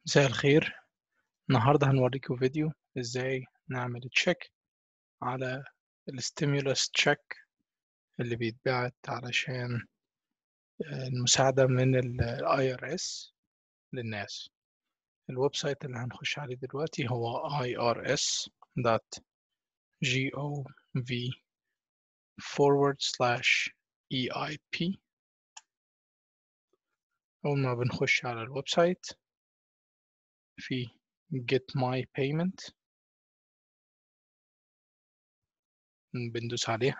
مساء الخير النهاردة هنوريكم فيديو ازاي نعمل تشيك على الستيمولس تشيك اللي بيتبعت علشان المساعدة من ال IRS للناس الويب سايت اللي هنخش عليه دلوقتي هو irs.gov forward slash EIP أول ما بنخش على الويب سايت في get my payment بندوس عليها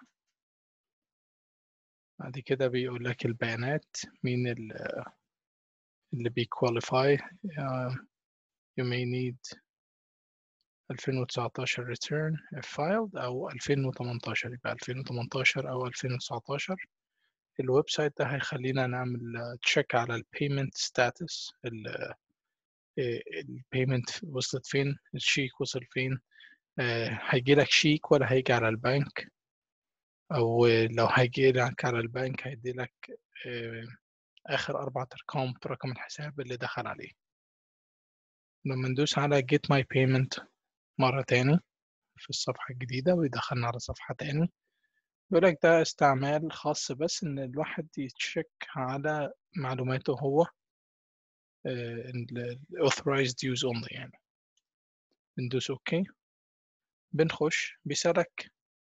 بعد كده بيقول لك البيانات مين اللي بيكواليفاي uh, you may need 2019 return if filed أو 2018 يبقى 2018 أو 2019 الويب سايت ده هيخلينا نعمل تشيك على البيمنت ستاتس البيمنت وصلت فين الشيك وصل فين هيجي لك شيك ولا هيجي على البنك او لو هيجي لك على البنك هيدي لك اخر اربع ارقام في رقم الحساب اللي دخل عليه لما ندوس على get my payment مرة تاني في الصفحة الجديدة ويدخلنا على صفحة تاني بيقول لك ده استعمال خاص بس ان الواحد يتشيك على معلوماته هو authorized use only يعني بندوس اوكي بنخش بيسألك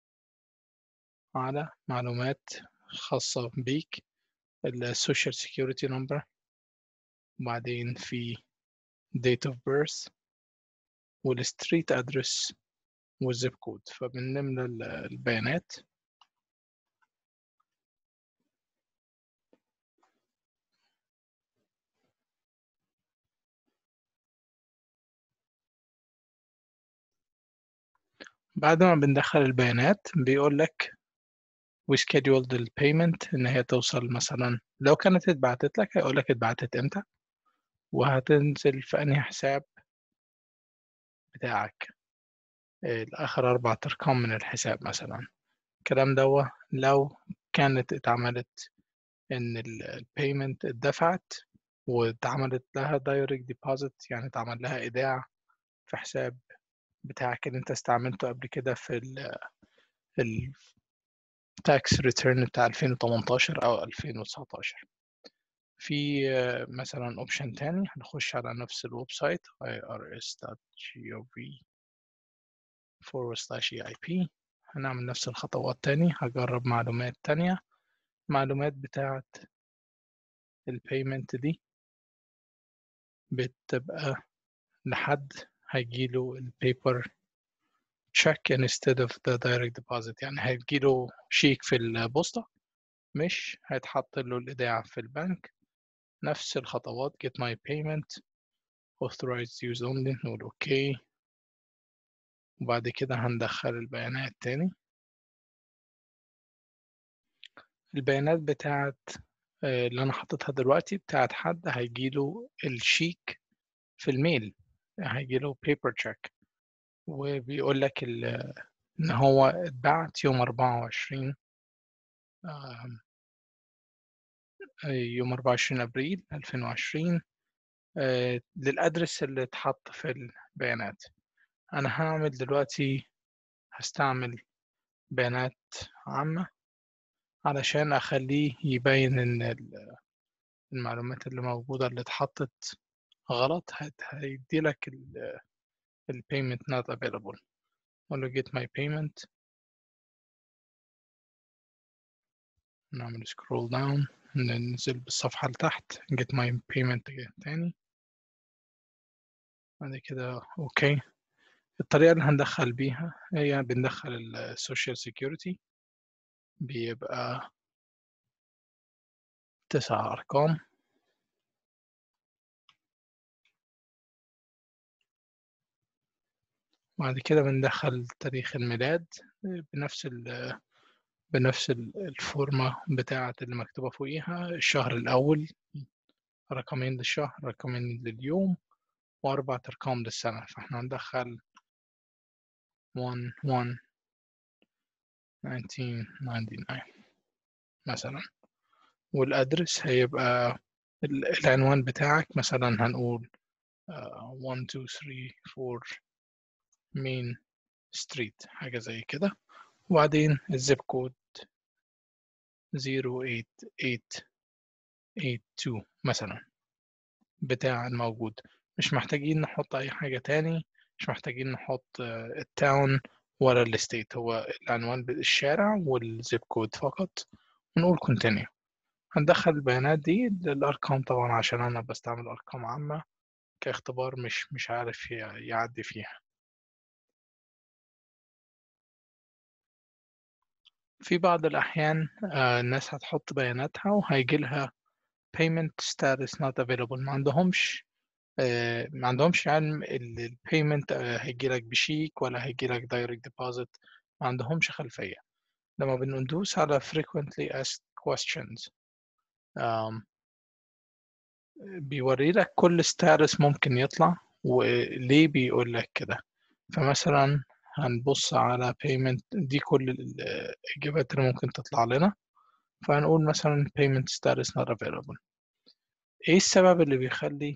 على معلومات خاصة بيك السوشيال سيكيورتي نمبر وبعدين في date of birth والستريت ادرس والزيب كود فبنملى البيانات بعد ما بندخل البيانات بيقول لك we scheduled the payment ان هي توصل مثلا لو كانت اتبعتت لك هيقول لك اتبعتت امتى وهتنزل في انهي حساب بتاعك الاخر اربع ارقام من الحساب مثلا الكلام دوا لو كانت اتعملت ان البيمنت اتدفعت واتعملت لها دايركت ديبوزيت يعني اتعمل لها ايداع في حساب بتاعك اللي انت استعملته قبل كده في ال ال tax return بتاع 2018 او 2019 في مثلا اوبشن تاني هنخش على نفس الويب سايت irs.gov forward slash eip هنعمل نفس الخطوات تاني هجرب معلومات تانية معلومات بتاعة البيمنت دي بتبقى لحد هيجيله البيبر check instead of the direct deposit يعني هيجيله شيك في البوسطة مش هيتحط له الإيداع في البنك نفس الخطوات get my payment authorized use only نقول اوكي وبعد كده هندخل البيانات تاني البيانات بتاعت اللي أنا حاططها دلوقتي بتاعت حد هيجيله الشيك في الميل هيجيله paper check وبيقول لك إن هو اتبعت يوم أربعة وعشرين يوم أربعة وعشرين أبريل ألفين وعشرين للأدرس اللي اتحط في البيانات أنا هعمل دلوقتي هستعمل بيانات عامة علشان أخليه يبين إن المعلومات اللي موجودة اللي اتحطت غلط هيدي لك ال payment not available أقول له get my payment نعمل scroll down ننزل بالصفحة لتحت get my payment تاني بعد كده أوكي الطريقة اللي هندخل بيها هي بندخل السوشيال سيكيورتي بيبقى تسع أرقام بعد كده بندخل تاريخ الميلاد بنفس ال بنفس الفورمة بتاعة اللي مكتوبة فوقيها الشهر الأول رقمين للشهر رقمين لليوم وأربع أرقام للسنة فإحنا هندخل 1 1 1999 مثلا والأدرس هيبقى العنوان بتاعك مثلا هنقول uh, 1 2 3 4 مين ستريت حاجة زي كده وبعدين الزيب كود 08882 مثلا بتاع الموجود مش محتاجين نحط أي حاجة تاني مش محتاجين نحط التاون ولا الستيت هو العنوان الشارع والزيب كود فقط ونقول continue هندخل البيانات دي للأرقام طبعا عشان أنا بستعمل أرقام عامة كاختبار مش مش عارف يعدي فيها في بعض الأحيان الناس هتحط بياناتها وهيجي لها payment status not available ما عندهمش ما عندهمش علم ال payment هيجي لك بشيك ولا هيجي لك direct deposit ما عندهمش خلفية لما بندوس على frequently asked questions um, بيوري لك كل status ممكن يطلع وليه بيقول لك كده فمثلا هنبص على payment دي كل الإجابات اللي ممكن تطلع لنا فهنقول مثلا payment status not available ايه السبب اللي بيخلي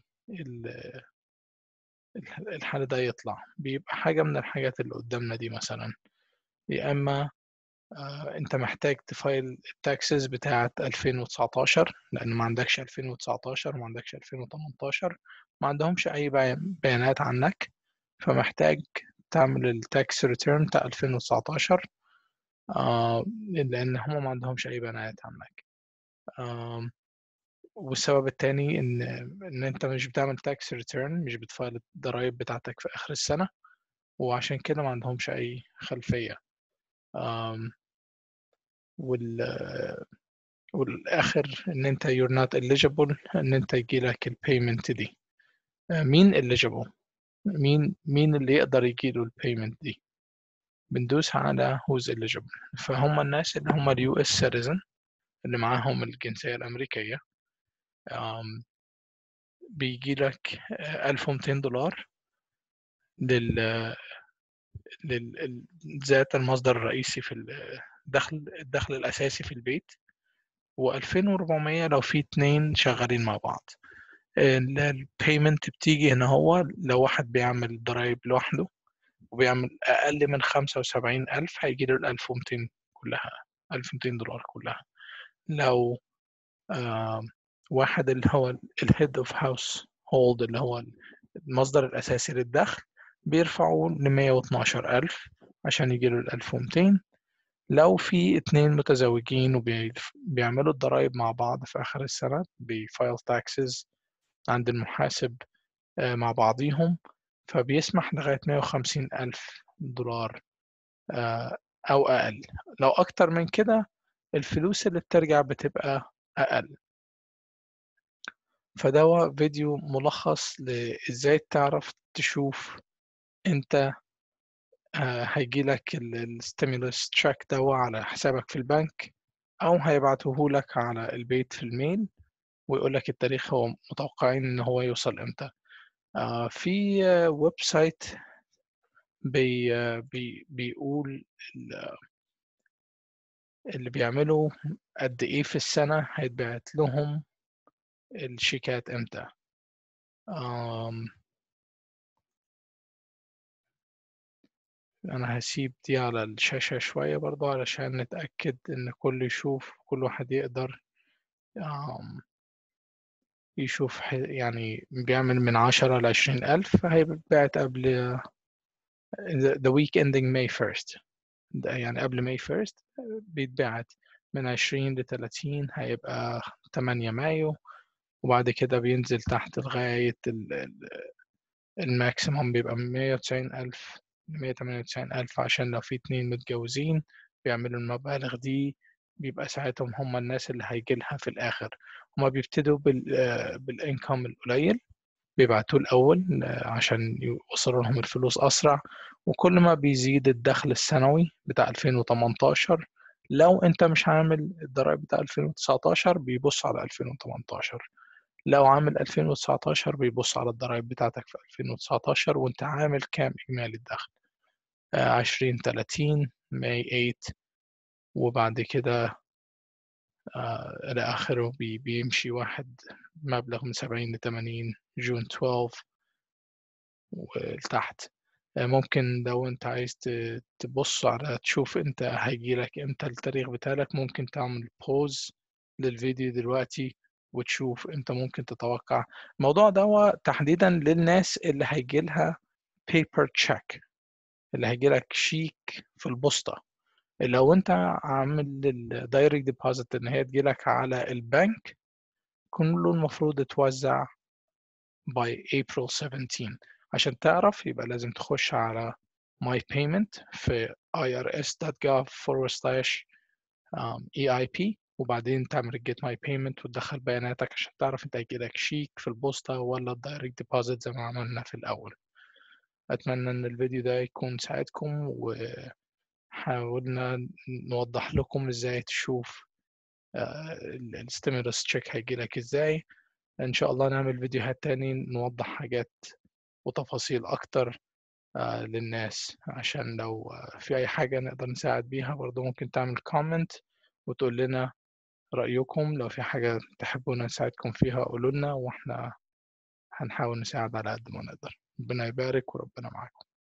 الحالة ده يطلع بيبقى حاجة من الحاجات اللي قدامنا دي مثلا يا إما آه أنت محتاج تفايل التاكسز بتاعة 2019 لأن ما عندكش 2019 وما عندكش 2018 ما عندهمش أي بيانات عنك فمحتاج تعمل التاكس ريتيرن بتاع 2019 آه لأن هما ما عندهمش أي بيانات عنك آه والسبب التاني إن إن أنت مش بتعمل تاكس ريتيرن مش بتفايل الضرايب بتاعتك في آخر السنة وعشان كده ما عندهمش أي خلفية آم وال والآخر إن أنت you're not eligible إن أنت يجيلك البيمنت دي مين eligible مين مين اللي يقدر يجيله البيمنت دي بندوس على who's eligible فهم الناس اللي هم اليو اس citizen اللي معاهم الجنسية الأمريكية بيجي لك 1200 دولار لل لل ذات المصدر الرئيسي في الدخل الدخل الأساسي في البيت و2400 لو في اتنين شغالين مع بعض البيمنت بتيجي هنا هو لو واحد بيعمل ضرايب لوحده وبيعمل أقل من 75000 هيجي له ال 1200 كلها 1200 دولار كلها لو آه واحد اللي هو الهيد اوف هاوس هولد اللي هو المصدر الأساسي للدخل بيرفعوا ل 112000 عشان يجيله ال 1200 لو في اتنين متزوجين وبيعملوا الضرايب مع بعض في آخر السنة بفايل تاكسز عند المحاسب مع بعضيهم فبيسمح لغاية 150 ألف دولار أو أقل لو أكتر من كده الفلوس اللي بترجع بتبقى أقل فده فيديو ملخص لإزاي تعرف تشوف أنت هيجيلك الستيمولس تراك ده على حسابك في البنك أو هيبعته لك على البيت في الميل ويقول لك التاريخ هو متوقعين إن هو يوصل إمتى في ويب سايت بي بي بيقول اللي بيعملوا قد إيه في السنة هيتبعت لهم الشيكات إمتى أنا هسيب دي على الشاشة شوية برضو علشان نتأكد إن كل يشوف كل واحد يقدر يشوف يعني بيعمل من عشرة لعشرين ألف فهيتبعت قبل the week ending May 1st ده يعني قبل May 1st بيتبعت من عشرين لتلاتين هيبقى تمانية مايو وبعد كده بينزل تحت لغاية الماكسيموم بيبقى مية وتسعين ألف مية تمانية وتسعين ألف عشان لو في اتنين متجوزين بيعملوا المبالغ دي بيبقى ساعتهم هم الناس اللي هيجيلها في الآخر هما بيبتدوا بالإنكم القليل بيبعتوه الأول عشان يوصلوا لهم الفلوس أسرع وكل ما بيزيد الدخل السنوي بتاع 2018 لو أنت مش عامل الضرائب بتاع 2019 بيبص على 2018 لو عامل 2019 بيبص على الضرائب بتاعتك في 2019 وأنت عامل كام إجمالي الدخل 20 30 ماي 8 وبعد كده آه إلى آخره بي بيمشي واحد مبلغ من 70 ل 80 جون 12 ولتحت ممكن لو انت عايز تبص على تشوف انت هيجيلك امتى التاريخ بتاعك ممكن تعمل بوز للفيديو دلوقتي وتشوف انت ممكن تتوقع الموضوع ده تحديدا للناس اللي هيجيلها paper check اللي هيجيلك شيك في البوسطة لو انت عامل الدايركت ديبوزيت ان هي تجيلك على البنك كله المفروض يتوزع by April 17 عشان تعرف يبقى لازم تخش على my payment في irs.gov forward slash um, EIP وبعدين تعمل get my payment وتدخل بياناتك عشان تعرف انت هيجيلك شيك في البوسطة ولا الدايركت ديبوزيت زي ما عملنا في الأول أتمنى إن الفيديو ده يكون ساعدكم وحاولنا نوضح لكم إزاي تشوف الستيمولس تشيك هيجيلك إزاي إن شاء الله نعمل فيديوهات تاني نوضح حاجات وتفاصيل أكتر للناس عشان لو في أي حاجة نقدر نساعد بيها برضه ممكن تعمل كومنت وتقول لنا رأيكم لو في حاجة تحبونا نساعدكم فيها قولوا لنا وإحنا هنحاول نساعد على قد ما نقدر ربنا يبارك وربنا معاكم